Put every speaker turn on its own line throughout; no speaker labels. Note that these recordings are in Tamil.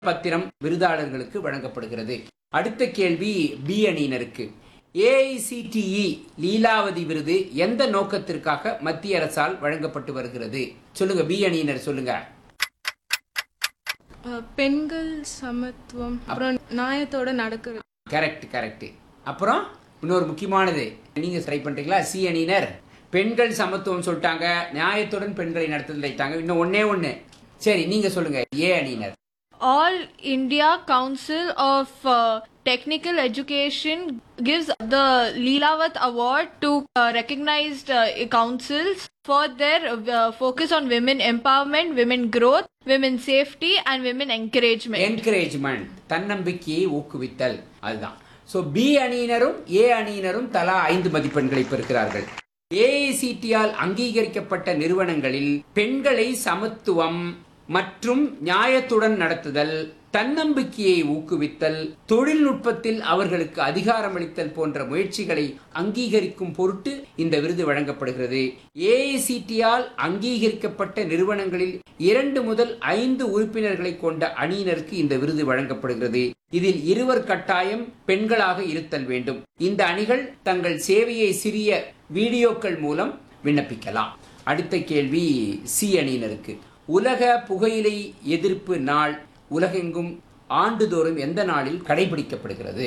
பத்திரம் விருதாளர்களுக்கு வழங்கப்படுகிறது அடுத்த கேள்வி பி அணியினருக்கு ஏஐசிடிஇ லீலாவதி விருது எந்த நோக்கத்திற்காக மத்திய அரசால் வழங்கப்பட்டு வருகிறது சொல்லுங்க பி அணியினர் சொல்லுங்க
அஹ், பெண்கள் சமத்துவம் அப்புறம் நியாயத்தோட நடக்கிறது
கரெக்ட் கரெக்ட் அப்புறம் இன்னொரு முக்கியமானது நீங்க ட்ரை பண்றீங்களா சி அணியினர் பெண்கள் சமத்துவம் சொல்லிட்டாங்க நியாயத்துடன் பெண்களை நடத்துட்டாங்க இன்னும் ஒண்ணே ஒண்ணு சரி நீங்க சொல்லுங்க ஏ அணியினர்
All India Council of uh, Technical Education gives the Leelavat Award to uh, recognized uh, councils for their uh, focus on women empowerment, women growth, women safety, and women encouragement.
Encouragement தன்னம்பிக்கையை ஊக்குவித்தல் அதுதான் ஸோ பி அணியினரும் ஏ அணியினரும் தலா ஐந்து மதிப்பெண்களை பெறுகிறார்கள் ஏஐசிடியால் அங்கீகரிக்கப்பட்ட நிறுவனங்களில் பெண்களை சமத்துவம் மற்றும் நியாயத்துடன் நடத்துதல் தன்னம்பிக்கையை ஊக்குவித்தல் தொழில்நுட்பத்தில் அவர்களுக்கு அதிகாரமளித்தல் போன்ற முயற்சிகளை அங்கீகரிக்கும் பொருட்டு இந்த விருது வழங்கப்படுகிறது ஏஐசிடியால் அங்கீகரிக்கப்பட்ட நிறுவனங்களில் இரண்டு முதல் ஐந்து உறுப்பினர்களை கொண்ட அணியினருக்கு இந்த விருது வழங்கப்படுகிறது இதில் இருவர் கட்டாயம் பெண்களாக இருத்தல் வேண்டும் இந்த அணிகள் தங்கள் சேவையை சிறிய வீடியோக்கள் மூலம் விண்ணப்பிக்கலாம் அடுத்த கேள்வி சி அணியினருக்கு உலக புகையிலை எதிர்ப்பு நாள் உலகெங்கும் ஆண்டுதோறும் எந்த நாளில் கடைபிடிக்கப்படுகிறது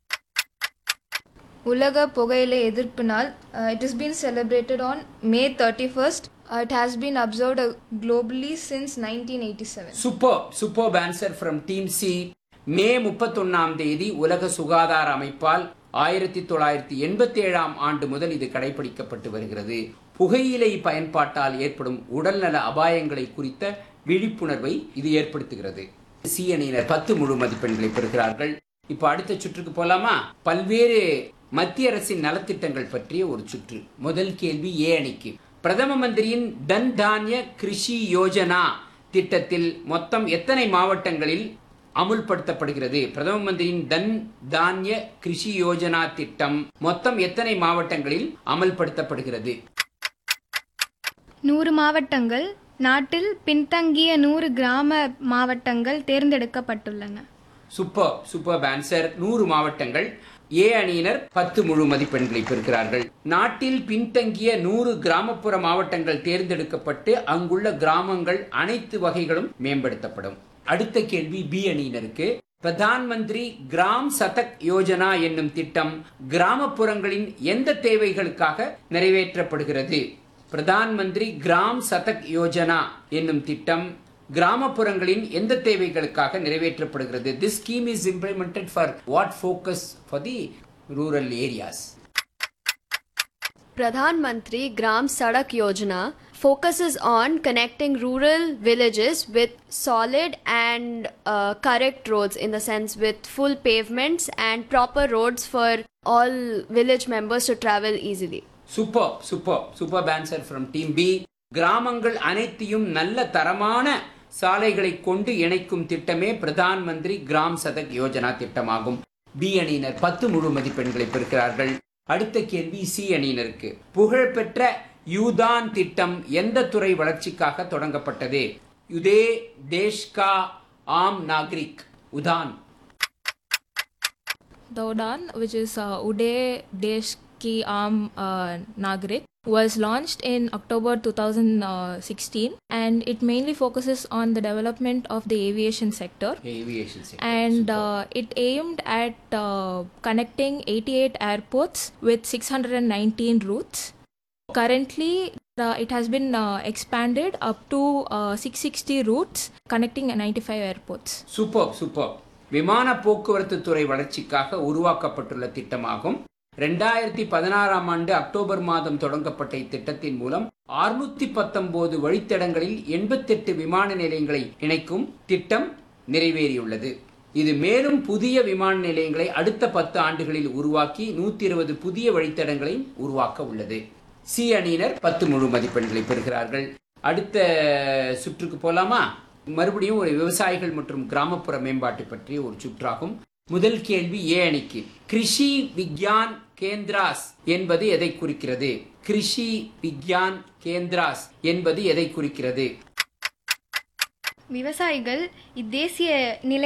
உலக புகையிலை எதிர்ப்பு நாள் it is been celebrated on May thirty first it has been observed globally since nineteen eighty seven
super super answer from team C மே முப்பத்தொன்னாம் தேதி உலக சுகாதார அமைப்பால் ஆயிரத்தி தொள்ளாயிரத்தி எண்பத்தி ஏழாம் ஆண்டு முதல் இது கடைபிடிக்கப்பட்டு வருகிறது புகையிலை பயன்பாட்டால் ஏற்படும் உடல்நல அபாயங்களை குறித்த விழிப்புணர்வை இது ஏற்படுத்துகிறது சி அணியினர் பத்து முழு மதிப்பெண்களை பெறுகிறார்கள் இப்ப அடுத்த சுற்றுக்கு போலாமா பல்வேறு மத்திய அரசின் நலத்திட்டங்கள் பற்றிய ஒரு சுற்று முதல் கேள்வி ஏ அணிக்கு பிரதம மந்திரியின் தன் தானிய கிருஷி யோஜனா திட்டத்தில் மொத்தம் எத்தனை மாவட்டங்களில் அமுல்படுத்தப்படுகிறது பிரதம மந்திரியின் தன் தானிய கிருஷி யோஜனா திட்டம் மொத்தம் எத்தனை மாவட்டங்களில் அமல்படுத்தப்படுகிறது
நூறு மாவட்டங்கள் நாட்டில் பின்தங்கிய நூறு கிராம மாவட்டங்கள் தேர்ந்தெடுக்கப்பட்டுள்ளன
சூப்பர் சூப்பர் ஆன்சர் நூறு மாவட்டங்கள் ஏ அணியினர் பத்து முழு மதிப்பெண்களை பெறுகிறார்கள் நாட்டில் பின்தங்கிய நூறு கிராமப்புற மாவட்டங்கள் தேர்ந்தெடுக்கப்பட்டு அங்குள்ள கிராமங்கள் அனைத்து வகைகளும் மேம்படுத்தப்படும் அடுத்த கேள்வி பி அணியினருக்கு பிரதான் மந்திரி கிராம் சதக் யோஜனா என்னும் திட்டம் கிராமப்புறங்களின் எந்த தேவைகளுக்காக நிறைவேற்றப்படுகிறது பிரதான் மந்திரி கிராம் சதக் யோஜனா என்னும் திட்டம் கிராமப்புறங்களின் எந்த தேவைகளுக்காக நிறைவேற்றப்படுகிறது this scheme is implemented for what focus for the rural areas
Pradhan Mantri Gram Sadak Yojana focuses on connecting rural villages with solid and uh, correct roads in the sense with full pavements and proper roads for all village members to travel easily.
Super super super answer from team B கிராமங்கள் அனைத்தையும் நல்ல தரமான சாலைகளை கொண்டு இணைக்கும் திட்டமே பிரதான் மந்திரி கிராம் சதக் யோஜனா திட்டமாகும் பி அணியினர் பத்து முழு மதிப்பெண்களை பெறுகிறார்கள் அடுத்த கேள்வி சி அணியினருக்கு புகழ்பெற்ற யூதான் திட்டம் எந்த துறை வளர்ச்சிக்காக தொடங்கப்பட்டது யுதே தேஷ்கா ஆம் நாகரிக் Udaan
The UDAN, which is uh, Uday Desh Ki Aam uh, Nagrik, was launched in October 2016 and it mainly focuses on the development of the aviation sector.
Aviation
And uh, it aimed at uh, connecting 88 airports with 619 routes. Currently, uh, it has been uh, expanded up to uh, 660 routes connecting 95 airports.
Super super விமான போக்குவரத்து துறை வளர்ச்சிக்காக உருவாக்கப்பட்டுள்ள திட்டமாகும் ரெண்டாயிரத்தி பதினாறாம் ஆண்டு அக்டோபர் மாதம் தொடங்கப்பட்ட இத்திட்டத்தின் மூலம் அறுநூத்தி பத்தொன்பது வழித்தடங்களில் எண்பத்தெட்டு விமான நிலையங்களை இணைக்கும் திட்டம் நிறைவேறியுள்ளது இது மேலும் புதிய விமான நிலையங்களை அடுத்த பத்து ஆண்டுகளில் உருவாக்கி நூத்தி இருபது புதிய வழித்தடங்களை உருவாக்க உள்ளது சி அணியினர் பத்து முழு மதிப்பெண்களை பெறுகிறார்கள் அடுத்த சுற்றுக்கு போலாமா மறுபடியும் ஒரு விவசாயிகள் மற்றும் கிராமப்புற மேம்பாட்டு பற்றிய ஒரு சுற்றாகும் முதல் கேள்வி ஏ அணிக்கு கிருஷி விக்யான் கேந்திராஸ் என்பது எதை குறிக்கிறது கிருஷி விக்யான் கேந்திராஸ் என்பது எதை குறிக்கிறது
விவசாயிகள் இத்தேசிய நிலை